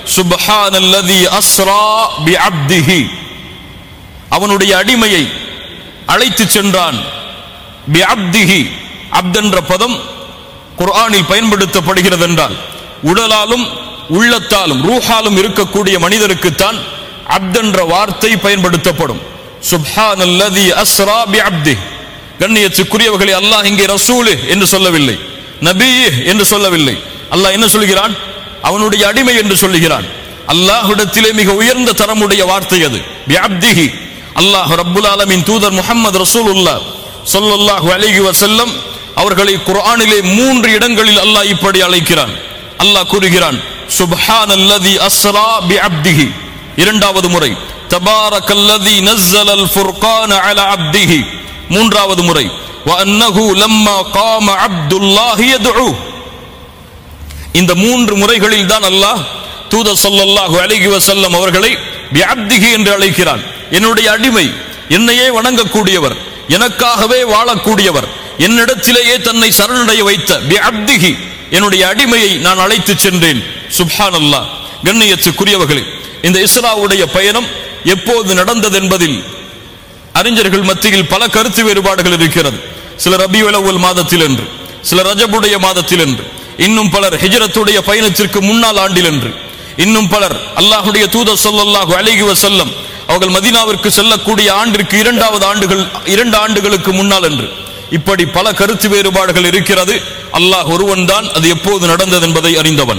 சுப்ஹானல்லதி Azra B அப்திஹி அவனுடைய அடிமையை அழைத்து சென்றான் பி அப்திஹி அப்தென்ற பதம் குர்ஆனில் பயன்படுத்தப்படுகிறது என்றால் உடலாலும் உள்ளத்தாலும் ரூஹாலும் இருக்கக்கூடிய மனிதருக்குத்தான் அப்தென்ற வார்த்தை பயன்படுத்தப்படும் சுப்ஹானல்லதி அஸ்ரா பி அப்தி கண்ணியத்துக்குரியவர்களை அல்லாஹ் இங்கே ரசூலு என்று சொல்லவில்லை நபி என்று சொல்லவில்லை அல்லாஹ் என்ன சொல்கிறான் அவனுடைய அடிமை என்று சொல்லுகிறான் அல்லாஹ்விடத்திலே மிக உயர்ந்த தரமுடைய வார்த்தை அது பி அப்திஹி அல்லாஹ் ரப்புல் ஆலமின் தூதர் முஹம்மது ரசூலுல்லாஹ் ஸல்லல்லாஹு அலைஹி வஸல்லம் அவர்களை குர்ஆனிலே மூன்று இடங்களில் அல்லாஹ் இப்படி அழைக்கிறான் அல்லாஹ் கூறுகிறான் சுப்ஹானல்லதி அஸ்ரா பி அப்திஹி இரண்டாவது முறை தபாரக்கல்லதி நஸ்ஸலல் ஃபுர்கான அலா அப்திஹி மூன்றாவது முறை وأنه لما قام عبد الله يدعو இந்த மூன்று முறைகளில் தான் அல்லாஹ் தூதர் ஸல்லல்லாஹு அலைஹி வஸல்லம் அவர்களை பிஅப்திஹி என்று அழைக்கிறான் என்னுடைய அடிமை என்னையே வணங்கக்கூடியவர் எனக்காகவே வாழக்கூடியவர் என்னிடத்திலேயே தன்னை சரணடைய வைத்த பிஅப்திஹி என்னுடைய அடிமையை நான் அழைத்து சென்றேன் சுப்ஹானல்லாஹ் கண்ணியத்துக்குரியவர்களே இந்த இஸ்ராவுடைய பயணம் எப்போது நடந்தது என்பதில் அறிஞர்கள் மத்தியில் பல கருத்து வேறுபாடுகள் இருக்கிறது சில ரபியுல் அவ்வல் மாதத்தில் என்று சில ரஜபுடைய மாதத்தில் என்று இன்னும் பலர் ஹிஜ்ரத்துடைய பயணத்திற்கு முன்னாள் ஆண்டில் என்று இன்னும் பலர் அல்லாஹுடைய தூதர் ஸல்லல்லாஹு அலைஹி வஸல்லம் அவர்கள் மதீனாவிற்கு செல்லக்கூடிய ஆண்டிற்கு இரண்டாவது ஆண்டுகள் இரண்டு ஆண்டுகளுக்கு முன்னால் என்று இப்படி பல கருத்து வேறுபாடுகள் இருக்கிறது அல்லாஹ் ஒருவன் தான் அது எப்போது நடந்தது என்பதை அறிந்தவன்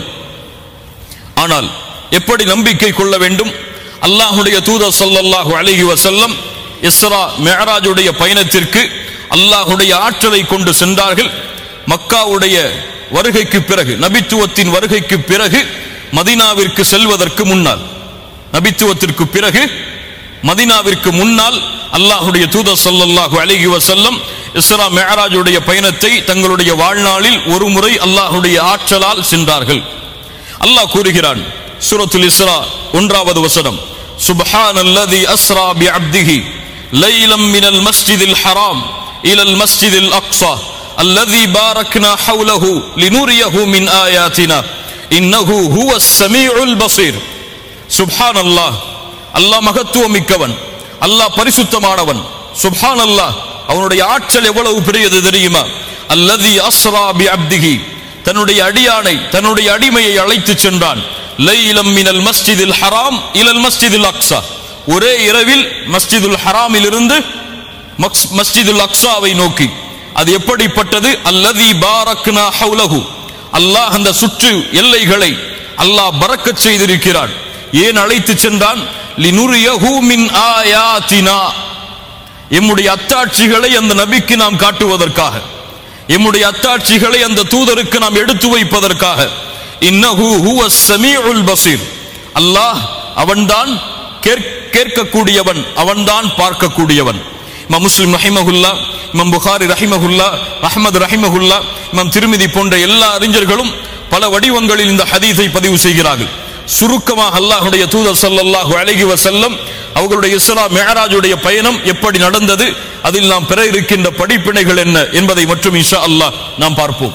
ஆனால் எப்படி நம்பிக்கை கொள்ள வேண்டும் அல்லாஹுடைய தூதர் ஸல்லல்லாஹு அலைஹி வஸல்லம் இஸ்ரா மெஹராஜுடைய பயணத்திற்கு அல்லாஹுடைய ஆற்றலை கொண்டு சென்றார்கள் மக்காவுடைய வருகைக்கு பிறகு நபித்துவத்தின் வருகைக்கு பிறகு மதீனாவிற்கு செல்வதற்கு முன்னால் நபித்துவத்திற்கு பிறகு மதீனாவிற்கு முன்னால் அல்லாஹுடைய தூதர் ஸல்லல்லாஹு அலைஹி வஸல்லம் இஸ்ரா மெஹராஜுடைய பயணத்தை தங்களுடைய வாழ்நாளில் ஒரு முறை அல்லாஹுடைய ஆற்றலால் சென்றார்கள் அல்லாஹ் கூறுகிறான் சூரத்துல் இஸ்ரா ஒன்றாவது வசனம் சுப்ஹானல்லதி அஸ்ரா பி அப்திஹி லைலம் மினல் மஸ்ஜிதில் ஹராம் இலல் மஸ்ஜிதில் அக்ஸா الذي باركنا حوله لنريه من آياتنا إنه هو السميع البصير سبحان الله அல்லாஹ் மகத்துவம் மிக்கவன் அல்லாஹ் பரிசுத்தமானவன் சுப்ஹான் அல்லாஹ் அவனுடைய ஆற்றல் எவ்வளவு பெரியது தெரியுமா அல்லதி அஸ்ரா பி அப்திஹி தன்னுடைய அடியானை தன்னுடைய அடிமையை அழைத்து சென்றான் லைலம் மினல் மஸ்ஜிதில் ஹராம் இலல் மஸ்ஜிதில் அக்ஸா ஒரே இரவில் மஸ்ஜிதுல் ஹராமில் இருந்து மஸ்ஜிதுல் அக்ஸாவை நோக்கி அது எப்படிப்பட்டது அல்லதி பாரக்னா ஹவுலஹு அல்லாஹ் அந்த சுற்று எல்லைகளை அல்லாஹ் பறக்கச் செய்திருக்கிறான் ஏன் அழைத்து சென்றான் லினுரியஹு மின் ஆயாத்தினா எம்முடைய அத்தாட்சிகளை அந்த நபிக்கு நாம் காட்டுவதற்காக எம்முடைய அத்தாட்சிகளை அந்த தூதருக்கு நாம் எடுத்து வைப்பதற்காக இன்னஹு ஹுவ ஸமீஉல் பஸீர் அல்லாஹ் அவன்தான் கேட்க- கேட்கக்கூடியவன் அவன்தான் பார்க்கக்கூடியவன் இமாம் முஸ்லிம் ரஹிமஹுல்லா இமாம் புகாரி ரஹிமஹுல்லா அஹ்மது ரஹிமஹுல்லா இமாம் திருமிதி போன்ற எல்லா அறிஞர்களும் பல வடிவங்களில் இந்த ஹதீஸை பதிவு செய்கிறார்கள் சுருக்கமாக அல்லாஹ்வுடைய தூதர் ஸல்லல்லாஹு அலைஹி வஸல்லம் அவர்களுடைய இஸ்ரா மிஅராஜுடைய பயணம் எப்படி நடந்தது அதில் நாம் பெற இருக்கின்ற படிப்பினைகள் என்ன என்பதை மட்டும் இன்ஷா அல்லாஹ் நாம் பார்ப்போம்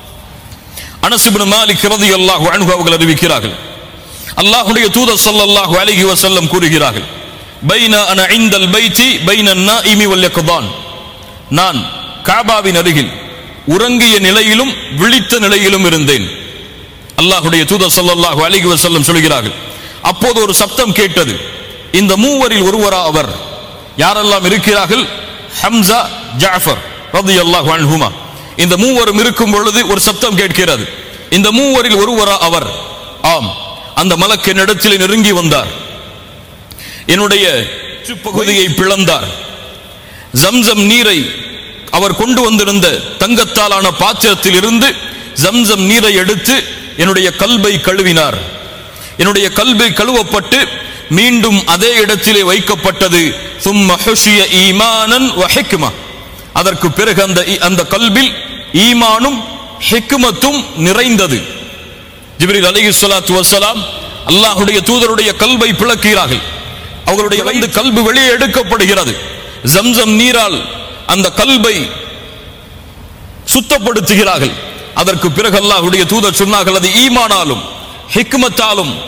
அனஸ் இப்னு மாலிக் ரலியல்லாஹு அன்ஹு அவர்கள் அறிவிக்கிறார்கள் அல்லாஹ்வுடைய தூதர் ஸல்லல்லாஹு அலைஹி வஸல்லம் கூறுகிறார்கள் பைன அன இந்தல் பைத்தி பைன நாஇமி வல் யக்தான் நான் காபாவின் அருகில் உறங்கிய நிலையிலும் விழித்த நிலையிலும் இருந்தேன் அல்லாஹ்வுடைய தூதர் ஸல்லல்லாஹு அலைஹி வஸல்லம் சொல்கிறார்கள் அப்போது ஒரு சப்தம் கேட்டது இந்த மூவரில் ஒருவரா அவர் யாரெல்லாம் இருக்கிறார்கள் ஹம்சா ஜாஃபர் ரலியல்லாஹு அன்ஹுமா இந்த மூவரும் இருக்கும் பொழுது ஒரு சப்தம் கேட்கிறது இந்த மூவரில் ஒருவரா அவர் ஆம் அந்த மலக் என்னிடத்தில் நெருங்கி வந்தார் என்னுடைய பகுதியை பிளந்தார் ஜம்சம் நீரை அவர் கொண்டு வந்திருந்த தங்கத்தாலான பாத்திரத்தில் இருந்து ஜம்சம் நீரை எடுத்து என்னுடைய கல்பை கழுவினார் என்னுடைய கல்பை கழுவப்பட்டு மீண்டும் அதே இடத்திலே வைக்கப்பட்டது சும்ம ஹுஷிய ஈமானன் வ ஹிக்மா அதற்கு பிறகு அந்த அந்த கல்பில் ஈமானும் ஹிக்மத்தும் நிறைந்தது ஜிப்ரீல் அலைஹி ஸலாத்து வஸலாம் அல்லாஹ்வுடைய தூதருடைய கல்வை பிளக்கிறார்கள் அவர்களுடைய வந்து கல்பு வெளியே எடுக்கப்படுகிறது ஜம்சம் நீரால் அந்த கல்பை சுத்தப்படுத்துகிறார்கள் அதற்கு பிறகு அல்லாஹ்வுடைய தூதர் சொன்னார்கள் அது ஈமானாலும் ஹிக்மத்தாலும்